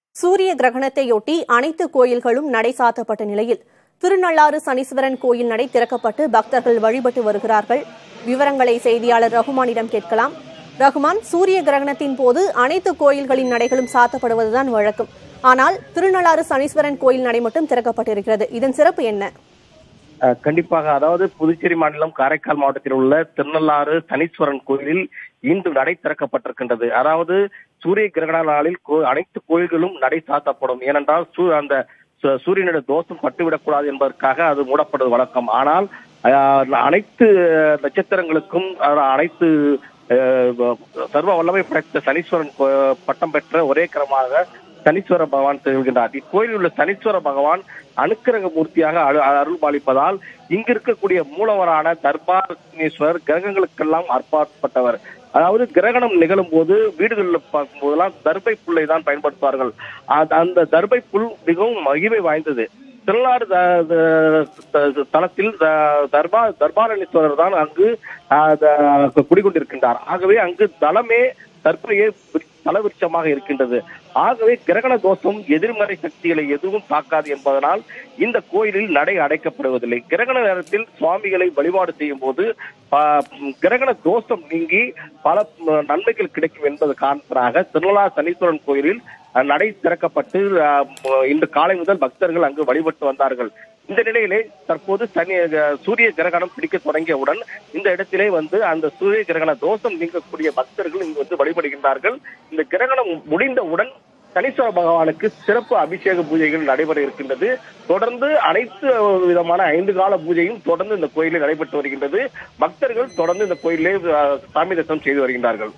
சூரிய கிரகணத்தையொட்டி அனைத்து கோயில்களும் நடை சாத்தப்பட்ட நிலையில் திருநள்ளாறு சனீஸ்வரன் கோயில் நடை திறக்கப்பட்டு பக்தர்கள் வழிபட்டு வருகிறார்கள் விவரங்களை செய்தியாளர் ரகுமானிடம் கேட்கலாம் ரகுமான் சூரிய கிரகணத்தின் போது அனைத்து கோயில்களின் நடைகளும் சாத்தப்படுவதுதான் வழக்கம் ஆனால் திருநள்ளாறு சனீஸ்வரன் கோயில் நடை மட்டும் திறக்கப்பட்டிருக்கிறது இதன் சிறப்பு என்ன அஹ் கண்டிப்பாக அதாவது புதுச்சேரி மாநிலம் காரைக்கால் மாவட்டத்தில் உள்ள திருநள்ளாறு சனீஸ்வரன் கோயிலில் இன்று நடை திறக்கப்பட்டிருக்கின்றது அதாவது சூரிய கிரகண நாளில் கோ- அனைத்து கோயில்களும் நடை சாத்தப்படும் ஏனென்றால் சூ- அந்த சு- சூரியனுடைய தோஷம் பட்டுவிடக்கூடாது என்பதற்காக அது மூடப்படுவது வழக்கம் ஆனால் அஹ், அனைத்து நட்சத்திரங்களுக்கும் அஹ், அனைத்து அஹ், சர்வ வல்லமை படைத்த சனீஸ்வரன் கோ- பட்டம் பெற்ற ஒரே கிரமமாக சனீஸ்வர பகவான் திகழ்கின்றார் இக்கோயிலில் உள்ள சனீஸ்வர பகவான் அனுக்கிரக மூர்த்தியாக அரு- அருள் பாலிப்பதால் இங்கு இருக்கக்கூடிய மூலவரான தர்பாரீஸ்வரர் கிரகங்களுக்கெல்லாம் அர்ப்பாற்பட்டவர் அதாவது கிரகணம் நிகழும் போது வீடுகளில் பார்க்கும் போதெல்லாம் தர்பை புல்லை தான் பயன்படுத்துவார்கள் அந்த- அந்த தர்பை புல் மிகவும் மகிமை வாய்ந்தது திருநாடு த- த- த- தலத்தில் த- தர்பா தர்பாரணீஸ்வரர் தான் அங்கு ஆஹ், த- குடிகொண்டிருக்கின்றார் ஆகவே அங்கு தலமே தற்பையே தலவிருட்சமாக இருக்கின்றது ஆகவே கிரகண தோஷம் எதிர்மறை சக்திகளை எதுவும் தாக்காது என்பதனால் இந்த கோயிலில் நடை அடைக்கப்படுவதில்லை கிரகண நேரத்தில் சுவாமிகளை வழிபாடு செய்யும் போது ஆஹ், கிரகண தோஷம் நீங்கி பல ம், நன்மைகள் கிடைக்கும் என்பது காரணத்தினாக திருநலா சனீஸ்வரன் கோயிலில் அஹ், நடை திறக்கப்பட்டு ஆஹ், ம், இன்று காலை முதல் பக்தர்கள் அங்கு வழிபட்டு வந்தார்கள் இந்த நிலையிலே தற்போது சனி அஹ், சூரிய கிரகணம் பிடிக்க தொடங்கியவுடன் இந்த இடத்திலே வந்து அந்த சூரிய கிரகண தோஷம் நீங்கக்கூடிய பக்தர்கள் இங்கு வந்து வழிபடுகின்றார்கள் இந்த கிரகணம் முடிந்தவுடன் சனீஸ்வர பகவானுக்கு சிறப்பு அபிஷேக பூஜைகள் நடைபெற இருக்கின்றது தொடர்ந்து அனைத்து விதமான ஐந்து கால பூஜையும் தொடர்ந்து இந்த கோயிலில் நடைபெற்று வருகின்றது பக்தர்கள் தொடர்ந்து இந்த கோயிலே அஹ், சாமி தரிசனம் செய்து வருகின்றார்கள்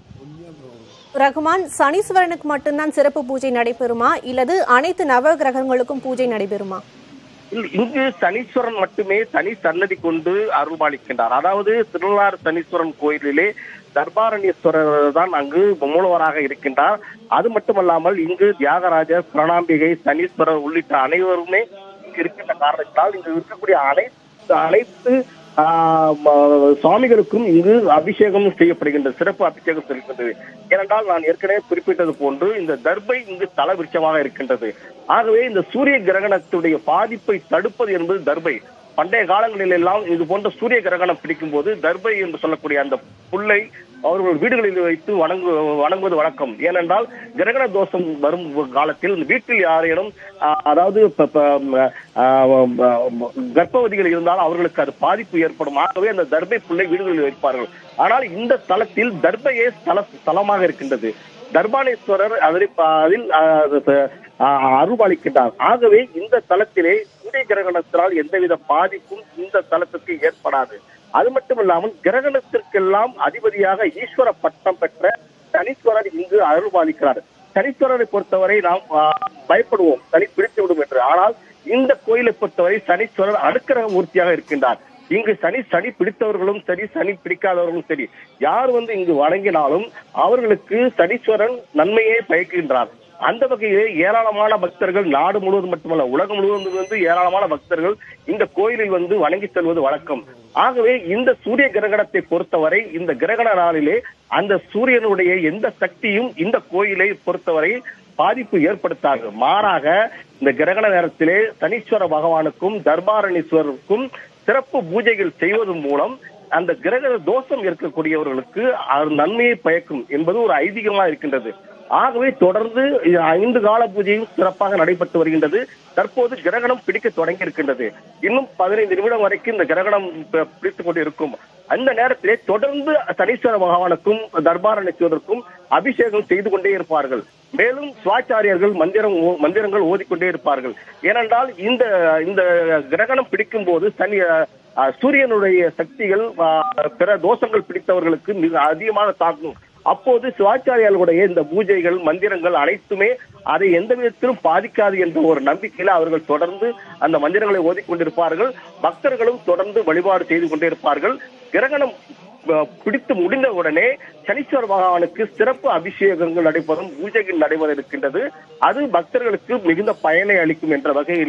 ரகுமான் சனீஸ்வரனுக்கு மட்டும்தான் சிறப்பு பூஜை நடைபெறுமா இல்லது அனைத்து நவ கிரகங்களுக்கும் பூஜை நடைபெறுமா இல்ல, இங்கு சனீஸ்வரன் மட்டுமே தனி சன்னதி கொண்டு அருள்பாலிக்கின்றார் அதாவது திருநள்ளாறு சனீஸ்வரன் கோயிலிலே தர்பாரண்யேஸ்வரர் தான் அங்கு மூலவராக இருக்கின்றார் அது மட்டுமல்லாமல் இங்கு தியாகராஜர் பிரணாம்பிகை சனீஸ்வரர் உள்ளிட்ட அனைவருமே இங்கு இருக்கின்ற காரணத்தால் இங்கு இருக்கக்கூடிய அனைத்து அனைத்து ஆஹ், ம- சுவாமிகளுக்கும் இங்கு அபிஷேகம் செய்யப்படுகின்றது சிறப்பு அபிஷேகம் இருக்கின்றது ஏனென்றால் நான் ஏற்கனவே குறிப்பிட்டது போன்று இந்த தர்பை இங்கு தலவிருட்சமாக இருக்கின்றது ஆகவே இந்த சூரிய கிரகணத்துடைய பாதிப்பை தடுப்பது என்பது தர்பை பண்டைய காலங்களில் எல்லாம் இது போன்ற சூரிய கிரகணம் பிடிக்கும் போது தர்பை என்று சொல்லக்கூடிய அந்த புல்லை அவர்கள் வீடுகளில் வைத்து வணங்கு வணங்குவது வழக்கம் ஏனென்றால் கிரகண தோஷம் வரும் காலத்தில் வீட்டில் யாரேனும் ஆஹ், அதாவது இப்ப- இப்ப, ம், ஆஹ், ம், கர்ப்பவதிகள் இருந்தால் அவர்களுக்கு அது பாதிப்பு ஏற்படும் ஆகவே அந்த தர்பை புல்லை வீடுகளில் வைப்பார்கள் ஆனால் இந்த தலத்தில் தர்பையே ஸ்தல ஸ்தலமாக இருக்கின்றது தர்பானேஸ்வரர் அதில் அதில் ஆஹ், ஆஹ், அருள்பாலிக்கின்றார் ஆகவே இந்த தலத்திலே சூரிய கிரகணத்தினால் எந்தவித பாதிப்பும் இந்த தலத்துக்கு ஏற்படாது அது மட்டுமில்லாமல் கிரகணத்திற்கெல்லாம் அதிபதியாக ஈஸ்வர பட்டம் பெற்ற சனீஸ்வரர் இங்கு அருள்பாலிக்கிறார் சனீஸ்வரரை பொறுத்தவரை நாம் ஆஹ், பயப்படுவோம் சனி பிடித்து விடும் என்று ஆனால் இந்த கோயிலை பொறுத்தவரை சனீஸ்வரர் அனுக்கிரக மூர்த்தியாக இருக்கின்றார் இங்கு சனி சனி பிடித்தவர்களும் சரி சனி பிடிக்காதவர்களும் சரி யார் வந்து இங்கு வணங்கினாலும் அவர்களுக்கு சனீஸ்வரன் நன்மையை பயக்கின்றார் அந்த வகையிலே ஏராளமான பக்தர்கள் நாடு முழுவதும் மட்டுமல்ல உலகம் முழுவதும் வந்து ஏராளமான பக்தர்கள் இந்த கோயிலில் வந்து வணங்கி செல்வது வழக்கம் ஆகவே இந்த சூரிய கிரகணத்தை பொறுத்தவரை இந்த கிரகண நாளிலே அந்த சூரியனுடைய எந்த சக்தியும் இந்த கோயிலை பொறுத்தவரை பாதிப்பு ஏற்படுத்தாது மாறாக இந்த கிரகண நேரத்திலே சனீஸ்வர பகவானுக்கும் தர்பாரணீஸ்வரருக்கும் சிறப்பு பூஜைகள் செய்வதன் மூலம் அந்த கிரக தோஷம் இருக்கக்கூடியவர்களுக்கு அது நன்மையை பயக்கும் என்பது ஒரு ஐதீகமா இருக்கின்றது ஆகவே தொடர்ந்து இது ஐந்து கால பூஜையும் சிறப்பாக நடைபெற்று வருகின்றது தற்போது கிரகணம் பிடிக்க தொடங்கி இருக்கின்றது இன்னும் பதினைந்து நிமிடம் வரைக்கும் இந்த கிரகணம் ப- பிடித்துக் கொண்டு இருக்கும் அந்த நேரத்திலே தொடர்ந்து சனீஸ்வர பகவானுக்கும் தர்பாரணேஸ்வரருக்கும் அபிஷேகம் செய்து கொண்டே இருப்பார்கள் மேலும் சுவாச்சாரியர்கள் மந்திரம் ஓ- மந்திரங்கள் ஓதிக்கொண்டே இருப்பார்கள் ஏனென்றால் இந்த இந்த கிரகணம் பிடிக்கும் போது சனி அஹ், சூரியனுடைய சக்திகள் அஹ், பிற தோஷங்கள் பிடித்தவர்களுக்கு மிக அதிகமாக தாக்கும் அப்போது சிவாச்சாரியார்களுடைய இந்த பூஜைகள் மந்திரங்கள் அனைத்துமே அதை எந்த விதத்திலும் பாதிக்காது என்ற ஒரு நம்பிக்கையில அவர்கள் தொடர்ந்து அந்த மந்திரங்களை ஓதிக்கொண்டிருப்பார்கள் பக்தர்களும் தொடர்ந்து வழிபாடு செய்து கொண்டே இருப்பார்கள் கிரகணம் அஹ், பிடித்து முடிந்த உடனே சனீஸ்வர பகவானுக்கு சிறப்பு அபிஷேகங்கள் நடைபெறும் பூஜைகள் நடைபெற இருக்கின்றது அது பக்தர்களுக்கு மிகுந்த பயனை அளிக்கும் என்ற வகையிலே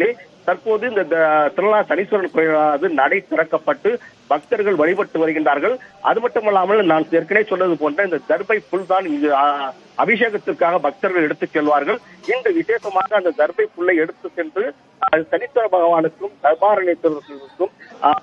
தற்போது இந்த த- திருநாள் சனீஸ்வரன் கோயிலானது நடை திறக்கப்பட்டு பக்தர்கள் வழிபட்டு வருகின்றார்கள் அது மட்டுமல்லாமல் நான் ஏற்கனவே சொன்னது போன்ற இந்த தர்பை புல் தான் இங்கு ஆ, அபிஷேகத்திற்காக பக்தர்கள் எடுத்துச் செல்வார்கள் இன்று விசேஷமாக அந்த தர்பை புல்லை எடுத்து சென்று அது சனீஸ்வர பகவானுக்கும் தர்பாரண்யத்திற்கும்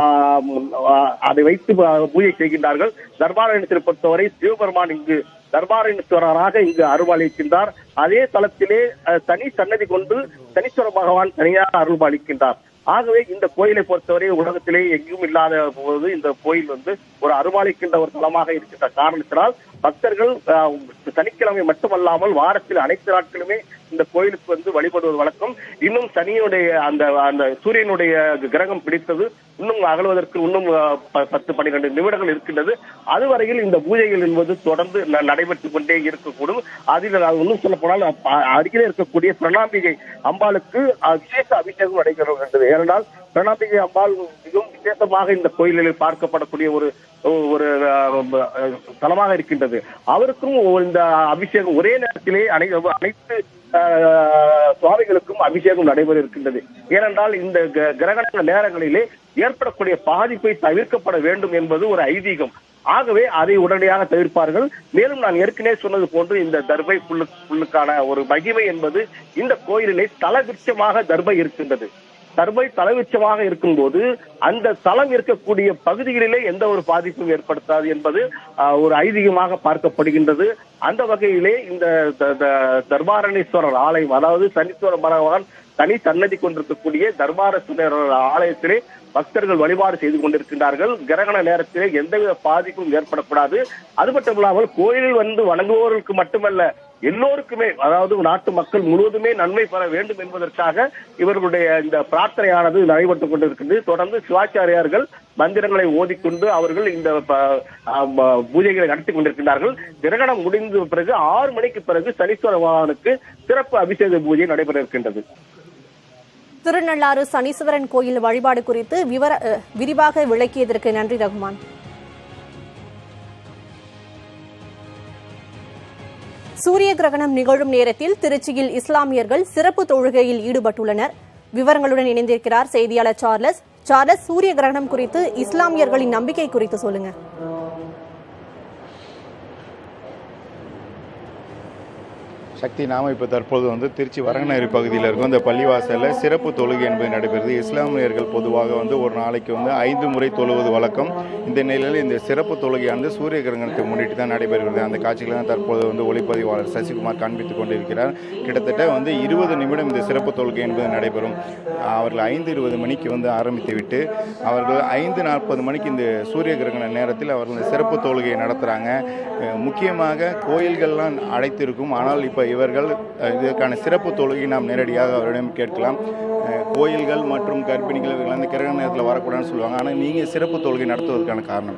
அதை வைத்து ப- பூஜை செய்கின்றார்கள் தர்பாரண்யத்தை பொறுத்தவரை சிவபெருமான் இங்கு தர்பாரண்யேஸ்வரராக இங்கு அருள்பாலிக்கின்றார் அதே தளத்திலே அஹ், தனி சன்னதி கொண்டு சனீஸ்வர பகவான் தனியாக அருள்பாலிக்கின்றார் ஆகவே இந்த கோயிலை பொறுத்தவரை உலகத்திலே எங்கும் இல்லாத போது இந்த கோயில் வந்து ஒரு அருள்பாலிக்கின்ற ஒரு தலமாக இருக்கின்ற காரணத்தினால் பக்தர்கள் அஹ், சனிக்கிழமை மட்டுமல்லாமல் வாரத்தில் அனைத்து நாட்களுமே இந்த கோயிலுக்கு வந்து வழிபடுவது வழக்கம் இன்னும் சனியுடைய அந்த அந்த சூரியனுடைய கிரகம் பிடித்தது இன்னும் அகழ்வதற்கு இன்னும் அஹ், ப- பத்து பன்னிரண்டு நிமிடங்கள் இருக்கின்றது அதுவரையில் இந்த பூஜைகள் என்பது தொடர்ந்து ந- நடைபெற்றுக் கொண்டே இருக்கக்கூடும் அதில் நான் இன்னும் சொல்ல போனால் அ- அருகிலே இருக்கக்கூடிய பிரணாம்பிகை அம்பாளுக்கு அஹ், விசேஷ அபிஷேகம் நடைபெறுகின்றது ஏனென்றால் பிரணாம்பிகை அம்பாள் மிகவும் விசேஷமாக இந்த கோயிலில் பார்க்கப்படக்கூடிய ஒரு ஒரு அஹ், அஹ், தலமாக இருக்கின்றது அவருக்கும் இந்த அபிஷேகம் ஒரே நேரத்திலே அனை அனைத்து அஹ், சுவாமிகளுக்கும் அபிஷேகம் நடைபெற இருக்கின்றது ஏனென்றால் இந்த க- கிரகண நேரங்களிலே ஏற்படக்கூடிய பாதிப்பை தவிர்க்கப்பட வேண்டும் என்பது ஒரு ஐதீகம் ஆகவே அதை உடனடியாக தவிர்ப்பார்கள் மேலும் நான் ஏற்கனவே சொன்னது போன்று இந்த தர்பை புல்லு புல்லுக்கான ஒரு மகிமை என்பது இந்த கோயிலிலே தலவிருட்சமாக தர்பை இருக்கின்றது தர்பை தலவிருட்சமாக இருக்கும்போது அந்த தலம் இருக்கக்கூடிய பகுதிகளிலே எந்த ஒரு பாதிப்பும் ஏற்படுத்தாது என்பது ஆஹ், ஒரு ஐதீகமாக பார்க்கப்படுகின்றது அந்த வகையிலே இந்த த- த- தர்பாரணீஸ்வரர் ஆலயம் அதாவது சனீஸ்வர பகவான் தனி சன்னதி கொண்டிருக்கக்கூடிய தர்பாரேஸ்வரர் ஆலயத்திலே பக்தர்கள் வழிபாடு செய்து கொண்டிருக்கின்றார்கள் கிரகண நேரத்திலே எந்தவித பாதிப்பும் ஏற்படக்கூடாது அது மட்டும் இல்லாமல் கோயிலில் வந்து வணங்குவோர்களுக்கு மட்டுமல்ல எல்லோருக்குமே அதாவது நாட்டு மக்கள் முழுவதுமே நன்மை பெற வேண்டும் என்பதற்காக இவர்களுடைய இந்த பிரார்த்தனையானது நடைபெற்றுக் கொண்டிருக்கின்றது தொடர்ந்து சிவாச்சாரியார்கள் மந்திரங்களை ஓதிக்கொண்டு அவர்கள் இந்த ப- ஆம், பூஜைகளை நடத்தி கொண்டிருக்கின்றார்கள் கிரகணம் முடிந்த பிறகு ஆறு மணிக்கு பிறகு சனீஸ்வர பகவானுக்கு சிறப்பு அபிஷேக பூஜை நடைபெற இருக்கின்றது திருநள்ளாறு சனீஸ்வரன் கோயில் வழிபாடு குறித்து விவர அஹ், விரிவாக விளக்கியதற்கு நன்றி ரகுமான் சூரிய கிரகணம் நிகழும் நேரத்தில் திருச்சியில் இஸ்லாமியர்கள் சிறப்பு தொழுகையில் ஈடுபட்டுள்ளனர் விவரங்களுடன் இணைந்திருக்கிறார் செய்தியாளர் சார்லஸ் சார்லஸ் சூரிய கிரகணம் குறித்து இஸ்லாமியர்களின் நம்பிக்கை குறித்து சொல்லுங்க சக்தி நாம இப்போ தற்போது வந்து திருச்சி வரங்கநேரி பகுதியில் இருக்கும் இந்த பள்ளிவாசலில் சிறப்பு தொழுகை என்பது நடைபெறுது இஸ்லாமியர்கள் பொதுவாக வந்து ஒரு நாளைக்கு வந்து ஐந்து முறை தொழுவது வழக்கம் இந்த நிலையில் இந்த சிறப்பு தொழுகையானது சூரிய கிரகணத்தை முன்னிட்டு தான் நடைபெறுகிறது அந்த காட்சிகளை தான் தற்போது வந்து ஒளிப்பதிவாளர் சசிகுமார் காண்பித்துக் கொண்டிருக்கிறார் கிட்டத்தட்ட வந்து இருபது நிமிடம் இந்த சிறப்பு தொழுகை என்பது நடைபெறும் அவர்கள் ஐந்து இருபது மணிக்கு வந்து ஆரம்பித்து விட்டு அவர்கள் ஐந்து நாற்பது மணிக்கு இந்த சூரிய கிரகண நேரத்தில் அவர்கள் இந்த சிறப்பு தொழுகையை நடத்துகிறாங்க அஹ் முக்கியமாக கோயில்கள்லாம் அடைத்திருக்கும் ஆனால் இப்போ இவர்கள் அஹ், இதற்கான சிறப்பு தொழுகை நாம் நேரடியாக அவரிடம் கேட்கலாம் அஹ், கோயில்கள் மற்றும் கர்ப்பிணிகள் இவர்கள் அந்த கிரகண நேரத்தில் வரக்கூடாதுன்னு சொல்லுவாங்க ஆனால் நீங்கள் சிறப்பு தொழுகை நடத்துவதற்கான காரணம்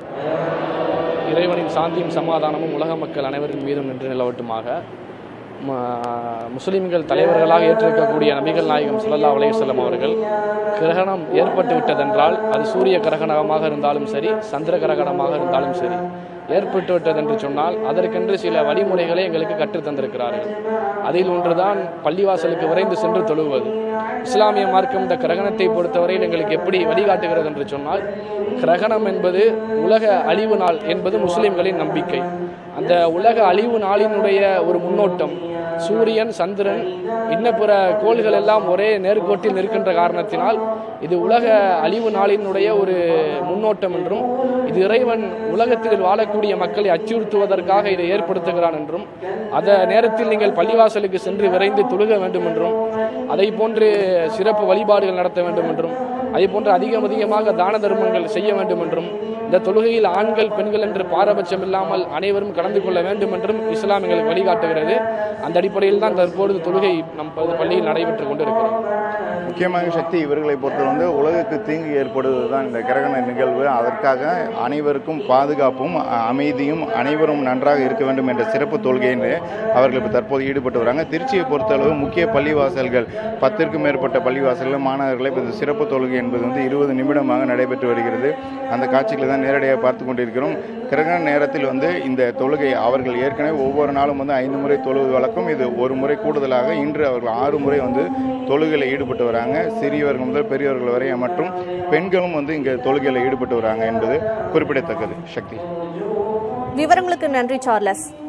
இறைவனின் சாந்தியும் சமாதானமும் உலக மக்கள் அனைவரின் மீதும் நின்று நிலவட்டுமாக ம- முஸ்லிம்கள் தலைவர்களாக ஏற்றிருக்கக்கூடிய நபிகள் நாயகம் ஸல்லல்லாஹு அலைஹி வஸல்லம் அவர்கள் கிரகணம் ஏற்பட்டு விட்டதென்றால் அது சூரிய கிரகணமாக இருந்தாலும் சரி சந்திர கிரகணமாக இருந்தாலும் சரி ஏற்பட்டு விட்டது என்று சொன்னால் அதற்கென்று சில வழிமுறைகளை எங்களுக்கு கற்றுத் தந்திருக்கிறார்கள் அதில் ஒன்றுதான் பள்ளிவாசலுக்கு விரைந்து சென்று தொழுவது இஸ்லாமிய மார்க்கம் இந்த கிரகணத்தை பொறுத்தவரையில் எங்களுக்கு எப்படி வழிகாட்டுகிறது என்று சொன்னால் கிரகணம் என்பது உலக அழிவு நாள் என்பது முஸ்லிம்களின் நம்பிக்கை அந்த உலக அழிவு நாளினுடைய ஒரு முன்னோட்டம் சூரியன் சந்திரன் இன்னப்புற கோள்கள் எல்லாம் ஒரே நேர்கோட்டில் நிற்கின்ற காரணத்தினால் இது உலக அழிவு நாளினுடைய ஒரு முன்னோட்டம் என்றும் இது இறைவன் உலகத்தில் வாழக்கூடிய மக்களை அச்சுறுத்துவதற்காக இதை ஏற்படுத்துகிறான் என்றும் அந்த நேரத்தில் நீங்கள் பள்ளிவாசலுக்கு சென்று விரைந்து தொழுக வேண்டும் என்றும் அதை போன்று சிறப்பு வழிபாடுகள் நடத்த வேண்டும் என்றும் அதே போன்று அதிகம் அதிகமாக தான தர்மங்கள் செய்ய வேண்டும் என்றும் இந்த தொழுகையில் ஆண்கள் பெண்கள் என்று பாரபட்சம் இல்லாமல் அனைவரும் கலந்து கொள்ள வேண்டும் என்றும் இஸ்லாம் எங்களுக்கு வழிகாட்டுகிறது அந்த அடிப்படையில் தான் தற்பொழுது தொழுகை நம் ப- பள்ளியில் நடைபெற்றுக் கொண்டிருக்கிறது முக்கியமாக சக்தி இவர்களை பொறுத்தவரை வந்து உலகுக்கு தீங்கு ஏற்படுவது தான் இந்த கிரகண நிகழ்வு அதற்காக அனைவருக்கும் பாதுகாப்பும் அ- அமைதியும் அனைவரும் நன்றாக இருக்க வேண்டும் என்ற சிறப்பு தொழுகைன்னு அவர்கள் இப்போ தற்போது ஈடுபட்டு வராங்க திருச்சியை பொறுத்தளவு முக்கிய பள்ளிவாசல்கள் பத்திற்கும் மேற்பட்ட பள்ளிவாசல்கள் மாணவர்களை இப்போ இந்த சிறப்பு தொழுகை என்பது வந்து இருபது நிமிடமாக நடைபெற்று வருகிறது அந்த காட்சிகளை தான் நேரடியாக பார்த்து கொண்டிருக்கிறோம் கிரகண நேரத்தில் வந்து இந்த தொழுகை அவர்கள் ஏற்கனவே ஒவ்வொரு நாளும் வந்து ஐந்து முறை தொழுவது வழக்கம் இது ஒரு முறை கூடுதலாக இன்று அவர்கள் ஆறு முறை வந்து தொழுகையில் ஈடுபட்டு வராங்க சிறியவர்கள் முதல் பெரியவர்கள் வரை மற்றும் பெண்களும் வந்து இங்கே தொழுகையில் ஈடுபட்டு வராங்க என்பது குறிப்பிடத்தக்கது சக்தி விவரங்களுக்கு நன்றி சார்லஸ்